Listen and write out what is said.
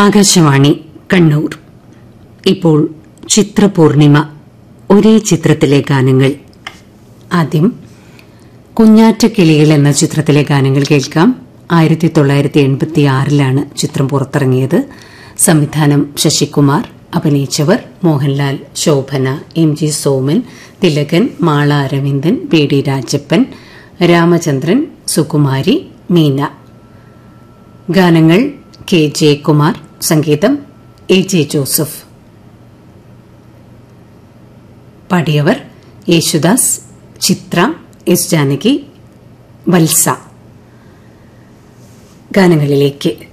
ആകാശവാണി കണ്ണൂർ ഇപ്പോൾ ചിത്രപൂർണിമ ഒരേ ചിത്രത്തിലെ ഗാനങ്ങൾ ആദ്യം കുഞ്ഞാറ്റക്കിളികൾ എന്ന ചിത്രത്തിലെ ഗാനങ്ങൾ കേൾക്കാം ആയിരത്തി തൊള്ളായിരത്തി എൺപത്തി ആറിലാണ് ചിത്രം പുറത്തിറങ്ങിയത് സംവിധാനം ശശികുമാർ അഭിനയിച്ചവർ Mohanlal Shobhana M G Soman Thilakan Mala Aravindan B D Rajappan Ramachandran Sukumari Meena ഗാനങ്ങൾ കെ ജയകുമാർ സംഗീതം എ ജെ ജോസഫ് പാടിയവർ യേശുദാസ് ചിത്ര എസ് ജാനകി വത്സ ഗാനങ്ങളിലേക്ക്